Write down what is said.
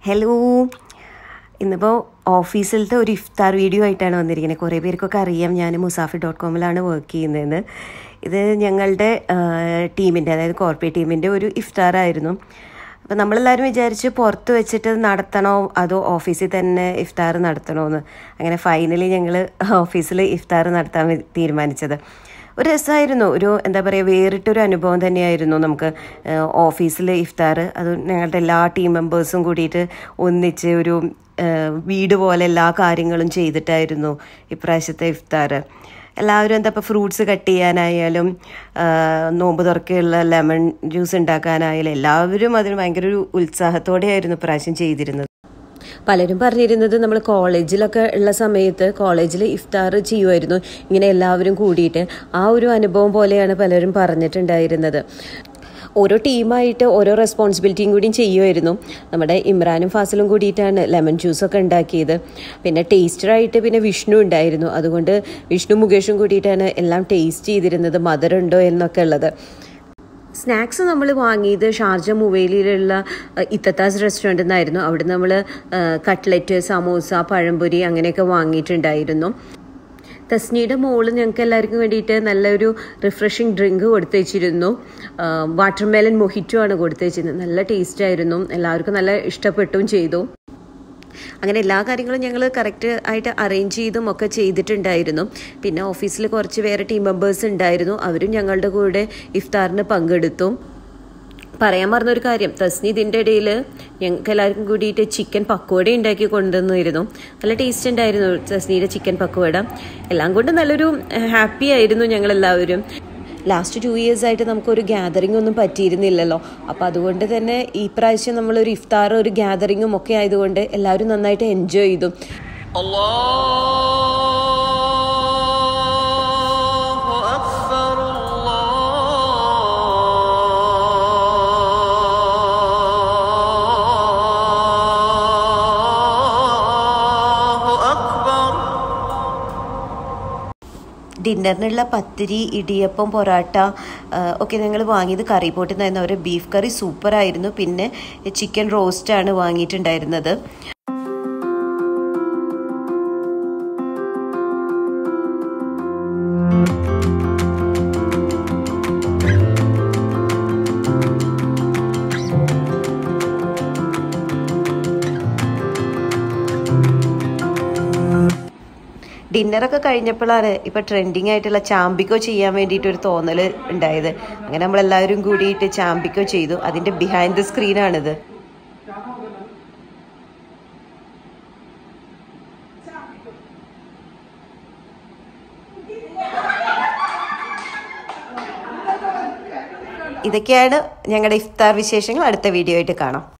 hello ഇന്നിപ്പോൾ ഓഫീസിലത്തെ ഒരു ഇഫ്താർ video ആയിട്ടാണ് വന്നിരിക്കുന്നത് കുറേ പേർക്കൊക്കെ അറിയാം ഞാൻ മുസാഫി ഡോട്ട് കോമിലാണ് വർക്ക് ചെയ്യുന്നതെന്ന് ഇത് ഞങ്ങളുടെ ടീമിൻ്റെ അതായത് കോർപ്പറേറ്റ് ടീമിൻ്റെ ഒരു ഇഫ്താർ ആയിരുന്നു അപ്പോൾ നമ്മളെല്ലാവരും വിചാരിച്ച് പുറത്ത് വെച്ചിട്ട് നടത്തണോ അതോ ഓഫീസിൽ തന്നെ ഇഫ്താർ നടത്തണോ എന്ന് അങ്ങനെ ഫൈനലി ഞങ്ങൾ ഓഫീസിൽ ഇഫ്താർ നടത്താൻ തീരുമാനിച്ചത് ഒരു രസമായിരുന്നു ഒരു എന്താ പറയുക വേറിട്ടൊരു അനുഭവം തന്നെയായിരുന്നു നമുക്ക് ഓഫീസിൽ ഇഫ്താർ അത് ഞങ്ങളുടെ എല്ലാ ടീം മെമ്പേഴ്സും കൂടിയിട്ട് ഒന്നിച്ച് ഒരു വീട് പോലെ എല്ലാ കാര്യങ്ങളും ചെയ്തിട്ടായിരുന്നു ഇപ്രാവശ്യത്തെ ഇഫ്താർ എല്ലാവരും എന്താ ഇപ്പോൾ ഫ്രൂട്ട്സ് കട്ട് ചെയ്യാനായാലും നോമ്പ് തുറക്കെയുള്ള ലെമൺ ജ്യൂസ് ഉണ്ടാക്കാനായാലും എല്ലാവരും അതിന് ഭയങ്കര ഒരു ഉത്സാഹത്തോടെയായിരുന്നു ഇപ്രാവശ്യം ചെയ്തിരുന്നത് പലരും പറഞ്ഞിരുന്നത് നമ്മൾ കോളേജിലൊക്കെ ഉള്ള സമയത്ത് കോളേജിൽ ഇഫ്താർ ചെയ്യുമായിരുന്നു ഇങ്ങനെ എല്ലാവരും കൂടിയിട്ട് ആ ഒരു അനുഭവം പോലെയാണ് പലരും പറഞ്ഞിട്ടുണ്ടായിരുന്നത് ഓരോ ടീമായിട്ട് ഓരോ റെസ്പോൺസിബിലിറ്റിയും കൂടിയും ചെയ്യുമായിരുന്നു നമ്മുടെ ഇമ്രാനും ഫാസിലും കൂടിയിട്ടാണ് ലെമൺ ജ്യൂസൊക്കെ ഉണ്ടാക്കിയത് പിന്നെ ടേസ്റ്ററായിട്ട് പിന്നെ വിഷ്ണു ഉണ്ടായിരുന്നു അതുകൊണ്ട് വിഷ്ണു മുകേഷും കൂടിയിട്ടാണ് എല്ലാം ടേസ്റ്റ് ചെയ്തിരുന്നത് മധുരമുണ്ടോ എന്നൊക്കെ ഉള്ളത് സ്നാക്സ് നമ്മൾ വാങ്ങിയത് ഷാർജ മുവേലിയിലുള്ള ഇത്തത്താസ് റെസ്റ്റോറൻറ്റിൽ നിന്നായിരുന്നു അവിടെ നമ്മൾ കട്ട്ലറ്റ് സമോസ പഴംപൊരി അങ്ങനെയൊക്കെ വാങ്ങിയിട്ടുണ്ടായിരുന്നു തസ്നിയുടെ മോള് ഞങ്ങൾക്ക് എല്ലാവർക്കും വേണ്ടിയിട്ട് നല്ലൊരു റിഫ്രഷിങ് ഡ്രിങ്ക് കൊടുത്തു വെച്ചിരുന്നു വാട്ടർമെലൻ മൊഹിറ്റോ ആണ് കൊടുത്തു വെച്ചിരുന്നത് നല്ല ടേസ്റ്റ് ആയിരുന്നു എല്ലാവർക്കും നല്ല ഇഷ്ടപ്പെട്ടും ചെയ്തു അങ്ങനെ എല്ലാ കാര്യങ്ങളും ഞങ്ങൾ കറക്റ്റ് ആയിട്ട് അറേഞ്ച് ചെയ്തും ഒക്കെ ചെയ്തിട്ടുണ്ടായിരുന്നു പിന്നെ ഓഫീസിൽ കുറച്ച് വേറെ ടീം മെമ്പേഴ്സ് ഉണ്ടായിരുന്നു അവരും ഞങ്ങളുടെ കൂടെ ഇഫ്താറിന് പങ്കെടുത്തു പറയാൻ പറഞ്ഞൊരു കാര്യം തസ്നി ഇതിൻ്റെ ഇടയിൽ ഞങ്ങൾക്ക് എല്ലാവർക്കും കൂടിയിട്ട് ചിക്കൻ പക്കോട ഉണ്ടാക്കി കൊണ്ടുവന്നിരുന്നു നല്ല ടേസ്റ്റ് ഉണ്ടായിരുന്നു തസ്നിയുടെ ചിക്കൻ പക്കോട എല്ലാം കൊണ്ടും നല്ലൊരു ഹാപ്പി ആയിരുന്നു ഞങ്ങളെല്ലാവരും ലാസ്റ്റ് ടു ഇയേഴ്സ് ആയിട്ട് നമുക്കൊരു ഗ്യാതറിംഗ് ഒന്നും പറ്റിയിരുന്നില്ലല്ലോ അപ്പോൾ അതുകൊണ്ട് തന്നെ ഈ പ്രാവശ്യം നമ്മളൊരു ഇഫ്താർ ഒരു ഗ്യാതറിങ്ങും ഒക്കെ ആയതുകൊണ്ട് എല്ലാവരും നന്നായിട്ട് എൻജോയ് ചെയ്തു ഡിന്നറിനുള്ള പത്തിരി ഇടിയപ്പം പൊറാട്ട ഒക്കെ ഞങ്ങൾ വാങ്ങിയത് കറി പോട്ടിൽ നിന്നായിരുന്നു അവർ ബീഫ് കറി സൂപ്പറായിരുന്നു പിന്നെ ചിക്കൻ റോസ്റ്റാണ് വാങ്ങിയിട്ടുണ്ടായിരുന്നത് ഡിന്നറൊക്കെ കഴിഞ്ഞപ്പോഴാണ് ഇപ്പം ട്രെൻഡിങ് ആയിട്ടുള്ള ചാമ്പിക്കോ ചെയ്യാൻ വേണ്ടിയിട്ട് ഒരു തോന്നൽ ഉണ്ടായത് അങ്ങനെ നമ്മളെല്ലാവരും കൂടിയിട്ട് ചാമ്പിക്കോ ചെയ്തു അതിൻ്റെ ബിഹൈൻഡ് ദ സ്ക്രീനാണിത് ഇതൊക്കെയാണ് ഞങ്ങളുടെ ഇഫ്താർ വിശേഷങ്ങൾ അടുത്ത വീഡിയോ ആയിട്ട് കാണാം